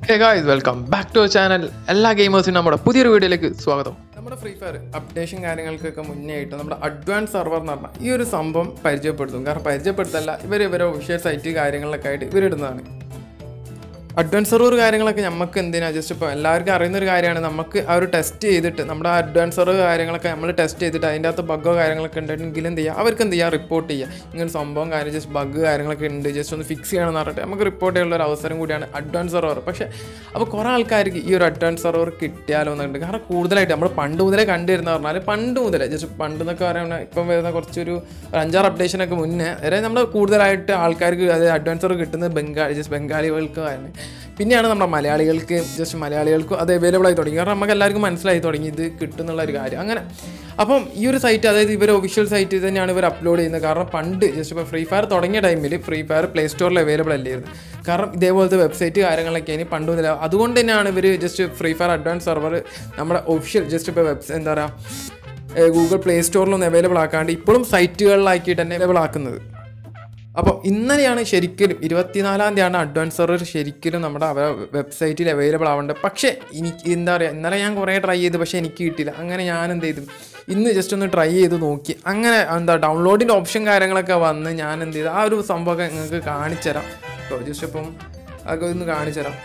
hey guys welcome back to channel എല്ലാ ഗെയിമേഴ്സിനും നമ്മുടെ പുതിയൊരു വീഡിയോയിലേക്ക് സ്വാഗതം നമ്മുടെ ഫ്രീ ഫയർ അപ്ഡേഷൻ കാര്യങ്ങൾക്കൊക്കെ മുന്നേ ആയിട്ട് നമ്മുടെ അഡ്വാൻസ് സെർവർ എന്ന് പറഞ്ഞാൽ ഈ ഒരു സംഭവം പരിചയപ്പെടുത്തും കാരണം പരിചയപ്പെടുത്തല്ല ഇവർ ഇവരെ ഒഫീഷ്യൽ സൈറ്റ് കാര്യങ്ങളിലൊക്കെ ആയിട്ട് ഇവരിടുന്നതാണ് അഡ്വാൻസ് സെർവർ കാര്യങ്ങളൊക്കെ നമുക്ക് എന്തിനാ ജസ്റ്റ് ഇപ്പോൾ എല്ലാവർക്കും അറിയുന്ന ഒരു കാര്യമാണ് നമുക്ക് ആ ഒരു ടെസ്റ്റ് ചെയ്തിട്ട് നമ്മുടെ അഡ്വാൻസ് സെർവർ കാര്യങ്ങളൊക്കെ നമ്മൾ ടെസ്റ്റ് ചെയ്തിട്ട് അതിൻ്റെ അകത്ത് ബഗ്ഗോ കാര്യങ്ങളൊക്കെ ഉണ്ടെങ്കിൽ എന്ത് ചെയ്യുക അവർക്ക് എന്ത് ചെയ്യുക റിപ്പോർട്ട് ചെയ്യുക ഇങ്ങനെ സംഭവം കാര്യം ജസ്റ്റ് ബഗ് കാര്യങ്ങളൊക്കെ ഉണ്ട് ജസ്റ്റ് ഒന്ന് ഫിക്സ് ചെയ്യണമെന്ന് പറഞ്ഞിട്ട് നമുക്ക് റിപ്പോർട്ട് ചെയ്യാനുള്ള ഒരു അവസരം കൂടിയാണ് അഡ്വാൻസ് സെർവർ പക്ഷേ അപ്പോൾ കുറേ ആൾക്കാർക്ക് ഈ ഒരു അഡ്വാൻസ് സെർവർ കിട്ടിയാലോ എന്നുണ്ട് കാരണം കൂടുതലായിട്ട് നമ്മൾ പണ്ട് മുതലേ കണ്ടിരുന്ന പറഞ്ഞാൽ പണ്ട് മുതലേ ജസ്റ്റ് പണ്ട് എന്നൊക്കെ പറയുന്നത് ഇപ്പം വരുന്ന കുറച്ചൊരു ഒരു അഞ്ചാറ് അപ്ഡേഷനൊക്കെ മുന്നേ വരെ നമ്മൾ കൂടുതലായിട്ട് ആൾക്കാർക്ക് അതായത് അഡ്വാൻസ് സെർവർ കിട്ടുന്നത് ബംഗാളി ജസ്റ്റ് ബംഗാളികൾക്ക് ആണ് പിന്നെയാണ് നമ്മുടെ മലയാളികൾക്ക് ജസ്റ്റ് മലയാളികൾക്കും അത് അവൈലബിൾ ആയി തുടങ്ങി കാരണം നമുക്ക് എല്ലാവർക്കും മനസ്സിലായി തുടങ്ങി ഇത് കിട്ടുന്നുള്ള ഒരു കാര്യം അങ്ങനെ അപ്പം ഈ ഒരു സൈറ്റ് അതായത് ഇവർ ഒഫീഷ്യൽ സൈറ്റ് തന്നെയാണ് ഇവർ അപ്ലോഡ് ചെയ്യുന്നത് കാരണം പണ്ട് ജസ്റ്റ് ഇപ്പോൾ ഫ്രീ ഫയർ തുടങ്ങിയ ടൈമിൽ ഫ്രീ ഫയർ പ്ലേ സ്റ്റോറിൽ അവൈലബിൾ അല്ലായിരുന്നു കാരണം ഇതേപോലത്തെ വെബ്സൈറ്റ് കാര്യങ്ങളൊക്കെ ഇനി പണ്ട് മുതൽ അതുകൊണ്ട് തന്നെയാണ് ഇവർ just free fire advance server നമ്മുടെ ഒഫീഷ്യൽ ജസ്റ്റ് ഇപ്പോൾ വെബ്സ് എന്താ പറയുക ഗൂഗിൾ പ്ലേ സ്റ്റോറിലൊന്നും അവൈലബിൾ ആക്കാണ്ട് ഇപ്പോഴും സൈറ്റുകളിലാക്കിയിട്ട് തന്നെ അവൈലബിൾ ആക്കുന്നത് അപ്പോൾ ഇന്നലെയാണ് ശരിക്കും ഇരുപത്തിനാലാം തീയതിയാണ് അഡ്വാൻസ് സെർവർ ശരിക്കും നമ്മുടെ അവരെ വെബ്സൈറ്റിൽ അവൈലബിൾ ആവേണ്ടത് പക്ഷേ എനിക്ക് എന്താ പറയുക ഇന്നലെ ഞാൻ കുറേ ട്രൈ ചെയ്തു പക്ഷേ എനിക്ക് കിട്ടിയില്ല അങ്ങനെ ഞാൻ എന്ത് ചെയ്തു ഇന്ന് ജസ്റ്റ് ഒന്ന് ട്രൈ ചെയ്ത് നോക്കി അങ്ങനെ എന്താ ഡൗൺലോഡിൻ്റെ ഓപ്ഷൻ കാര്യങ്ങളൊക്കെ വന്ന് ഞാൻ എന്ത് ചെയ്തു ആ ഒരു സംഭവമൊക്കെ നിങ്ങൾക്ക് കാണിച്ചു തരാം കേട്ടോ ജസ്റ്റ് ഇപ്പം അതൊക്കെ ഒന്ന് കാണിച്ചു തരാം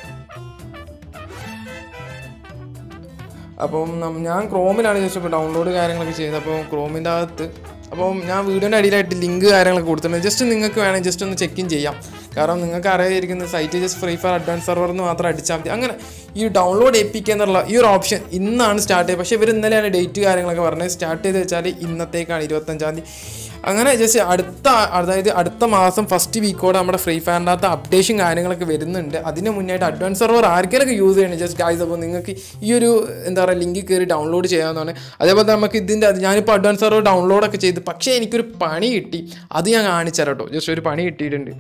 അപ്പം നം- ഞാൻ ക്രോമിലാണ് ജസ്റ്റ് ഇപ്പോൾ ഡൗൺലോഡ് കാര്യങ്ങളൊക്കെ ചെയ്തത് അപ്പോൾ ക്രോമിൻ്റെ അകത്ത് അപ്പം ഞാൻ വീഡിയോൻ്റെ അടിയിലായിട്ട് ലിങ്ക് കാര്യങ്ങളൊക്കെ കൊടുത്തിട്ടുണ്ട് ജസ്റ്റ് നിങ്ങൾക്ക് വേണമെങ്കിൽ ജസ്റ്റ് ഒന്ന് ചെക്ക് ഇൻ ചെയ്യാം കാരണം നിങ്ങൾക്ക് അറിയാതിരിക്കുന്ന site just free fire advance server എന്ന് മാത്രം അടിച്ചാൽ മതി അങ്ങനെ ഈ ഡൗൺലോഡ് എപ്പിക്കുക എന്നുള്ള ഈ ഒരു ഓപ്ഷൻ ഇന്നാണ് സ്റ്റാർട്ട് ചെയ്തത് പക്ഷേ ഇവർ ഇന്നലെയാണ് ഡേറ്റ് കാര്യങ്ങളൊക്കെ പറഞ്ഞത് സ്റ്റാർട്ട് ചെയ്ത് വെച്ചാൽ ഇന്നത്തേക്കാണ് ഇരുപത്തഞ്ചാം തീയതി അങ്ങനെ ജസ്റ്റ് അടുത്ത അതായത് അടുത്ത മാസം ഫസ്റ്റ് വീക്കോടെ നമ്മുടെ ഫ്രീ ഫയറിൻ്റെ അകത്ത് അപ്ഡേഷൻ കാര്യങ്ങളൊക്കെ വരുന്നുണ്ട് അതിന് മുന്നായിട്ട് അഡ്വാൻസ് സെർവർ ആർക്കെങ്കിലൊക്കെ യൂസ് ചെയ്യണം ജസ്റ്റ് ഗൈസ് അപ്പോൾ നിങ്ങൾക്ക് ഈ ഒരു എന്താ പറയുക ലിങ്കിൽ കയറി ഡൗൺലോഡ് ചെയ്യാവുന്നതാണ് അതേപോലെ നമുക്ക് ഇതിൻ്റെ അത് ഞാനിപ്പോൾ അഡ്വാൻസ് സെർവർ ഡൗൺലോഡൊക്കെ ചെയ്ത് പക്ഷേ എനിക്കൊരു പണി കിട്ടി അത് ഞാൻ കാണിച്ചു തരാം കേട്ടോ ജസ്റ്റ് ഒരു പണി കിട്ടിയിട്ടുണ്ട്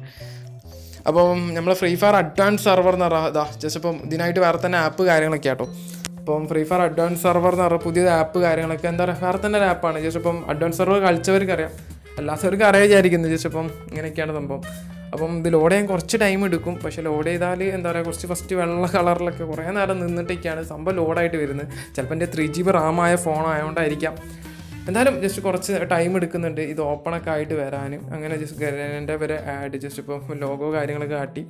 അപ്പം നമ്മൾ ഫ്രീ ഫയർ അഡ്വാൻസ് സെർവർ എന്ന് പറഞ്ഞാൽ ഇതാ ജസ്റ്റ് ഇപ്പം ഇതിനായിട്ട് വേറെ തന്നെ ആപ്പ് കാര്യങ്ങളൊക്കെ ആട്ടോ ഇപ്പം ഫ്രീ ഫയർ അഡ്വാൻസ് സെർവർ എന്ന് പറഞ്ഞാൽ പുതിയ ആപ്പ് കാര്യങ്ങളൊക്കെ എന്താ പറയുക വേറെ തന്നെ ഒരു ആപ്പാണ് ജസ്റ്റ് ഇപ്പം അഡ്വാൻസ് സെർവർ കളിച്ചവർക്ക് അറിയാം അല്ലാത്തവർക്ക് അറിയാൻ വിചാരിക്കുന്നത് ജസ്റ്റ് ഇപ്പം ഇങ്ങനെയൊക്കെയാണ് സംഭവം അപ്പം ഇത് ലോഡ് ചെയ്യാൻ കുറച്ച് ടൈം എടുക്കും പക്ഷേ ലോഡ് ചെയ്താൽ എന്താ പറയുക കുറച്ച് ഫസ്റ്റ് വെള്ള കളറിലൊക്കെ കുറേ നേരം നിന്നിട്ടൊക്കെയാണ് സംഭവം ലോഡായിട്ട് വരുന്നത് ചിലപ്പോൾ എൻ്റെ ത്രീ ജി ബി റാമായ ഫോൺ ആയതുകൊണ്ടായിരിക്കാം എന്തായാലും ജസ്റ്റ് കുറച്ച് ടൈം എടുക്കുന്നുണ്ട് ഇത് ഓപ്പണൊക്കെ ആയിട്ട് വരാനും അങ്ങനെ ജസ്റ്റ് എൻ്റെ വരെ ആഡ് ജസ്റ്റ് ഇപ്പോൾ ലോഗോ കാര്യങ്ങളൊക്കെ കാട്ടി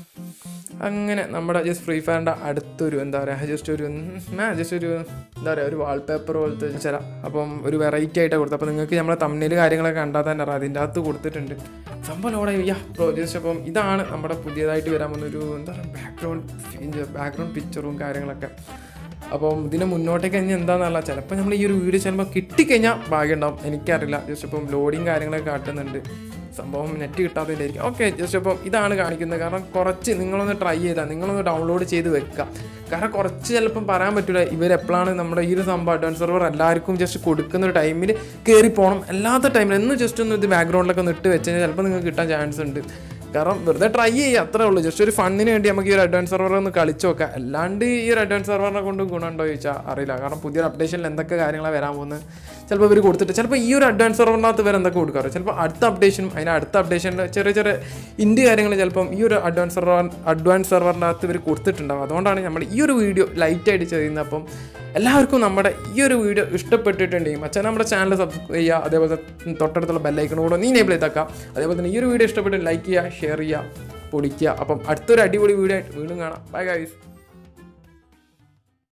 അങ്ങനെ നമ്മുടെ ജസ്റ്റ് ഫ്രീ ഫയറിൻ്റെ അടുത്തൊരു എന്താ പറയുക ജസ്റ്റ് ഒരു ജസ്റ്റ് ഒരു എന്താ പറയുക ഒരു വാൾപേപ്പർ പോലത്തെ ചില അപ്പം ഒരു വെറൈറ്റി ആയിട്ടാണ് കൊടുത്തത് അപ്പോൾ നിങ്ങൾക്ക് നമ്മളെ തമ്മിൽ കാര്യങ്ങളൊക്കെ കണ്ടാൽ തന്നെ അറിയാം അതിൻ്റെ അകത്ത് കൊടുത്തിട്ടുണ്ട് സംഭവം ലോഡായി യാ ബ്രോ ജസ്റ്റ് അപ്പം ഇതാണ് നമ്മുടെ പുതിയതായിട്ട് വരാൻ പോകുന്ന ഒരു എന്താ പറയുക ബാക്ക്ഗ്രൗണ്ട് ബാക്ക്ഗ്രൗണ്ട് പിക്ചറും കാര്യങ്ങളൊക്കെ അപ്പം ഇതിന് മുന്നോട്ടേക്ക് ഇനി എന്താണെന്നല്ല ചിലപ്പോൾ നമ്മൾ ഈ ഒരു വീഡിയോ ചിലപ്പോൾ കിട്ടിക്കഴിഞ്ഞാൽ ഭാഗ്യം ഉണ്ടാവും എനിക്കറിയില്ല ജസ്റ്റ് ഇപ്പം ലോഡിങ് കാര്യങ്ങളൊക്കെ കാട്ടുന്നുണ്ട് സംഭവം നെറ്റ് കിട്ടാത്തതിലായിരിക്കും ഓക്കെ ജസ്റ്റ് അപ്പം ഇതാണ് കാണിക്കുന്നത് കാരണം കുറച്ച് നിങ്ങളൊന്ന് ട്രൈ ചെയ്താൽ നിങ്ങളൊന്ന് ഡൗൺലോഡ് ചെയ്ത് വെക്കുക കാരണം കുറച്ച് ചിലപ്പം പറയാൻ പറ്റില്ല ഇവരെപ്പോഴാണ് നമ്മുടെ ഈ ഒരു സംഭവം അഡ്വാൻസ് സെർവർ എല്ലാവർക്കും ജസ്റ്റ് കൊടുക്കുന്ന ഒരു ടൈമിൽ കയറി പോകണം അല്ലാത്ത ടൈമിൽ എന്ന് ജസ്റ്റ് ഒന്ന് ഇത് ബാക്ക്ഗ്രൗണ്ടിലൊക്കെ ഒന്ന് ഇട്ട് വെച്ച് കഴിഞ്ഞാൽ ചിലപ്പോൾ നിങ്ങൾക്ക് കിട്ടാൻ ചാൻസ് ഉണ്ട് കാരണം വെറുതെ ട്രൈ ചെയ്യുക അത്രേ ഉള്ളൂ ജസ്റ്റ് ഒരു ഫണ്ണിന് വേണ്ടി നമുക്ക് ഈ ഒരു അഡ്വാൻസ് സെർവർ ഒന്ന് കളിച്ച് നോക്കാം അല്ലാണ്ട് ഈ ഒരു അഡ്വാൻസ് സെർവറിനെ കൊണ്ട് ഗുണമുണ്ടോ ചോദിച്ചാൽ അറിയില്ല കാരണം പുതിയൊരു അപ്ഡേഷനിൽ എന്തൊക്കെ കാര്യങ്ങളാണ് വരാൻ പോകുന്നത് ചിലപ്പോൾ ഇവർ കൊടുത്തിട്ട് ചിലപ്പോൾ ഈ ഒരു അഡ്വാൻസ് സെർവറിനകത്ത് ഇവർ എന്തൊക്കെ കൊടുക്കാറ് ചിലപ്പോൾ അടുത്ത അപ്ഡേഷനും അതിന് അടുത്ത അപ്ഡേഷനിൽ ചെറിയ ചെറിയ ഇന്ത്യ കാര്യങ്ങൾ ചിലപ്പം ഈ ഒരു അഡ്വാൻസ് സെർവർ അഡ്വാൻസ് സെർവറിൻ്റെ അകത്ത് ഇവർ കൊടുത്തിട്ടുണ്ടാവും അതുകൊണ്ടാണ് നമ്മൾ ഈ ഒരു വീഡിയോ ലൈറ്റായിട്ട് ചെയ്യുന്നത് അപ്പം എല്ലാവർക്കും നമ്മുടെ ഈ ഒരു വീഡിയോ ഇഷ്ടപ്പെട്ടിട്ടുണ്ടെങ്കിൽ മച്ചാൻ നമ്മുടെ ചാനൽ സബ്സ്ക്രൈബ് ചെയ്യുക അതേപോലെ തൊട്ടടുത്തുള്ള ബെല്ലൈക്കൺ കൂടെ നീ നേബിൾ ചെയ്താക്കാം അതേപോലെ തന്നെ ഈ ഒരു വീഡിയോ ഇഷ്ടപ്പെട്ട് ലൈക്ക് ചെയ്യുക ഷെയർ ചെയ്യുക പൊളിക്കുക അപ്പം അടുത്തൊരു അടിപൊളി വീഡിയോ ആയിട്ട് വീണ്ടും കാണാം ബൈ ഗൈസ്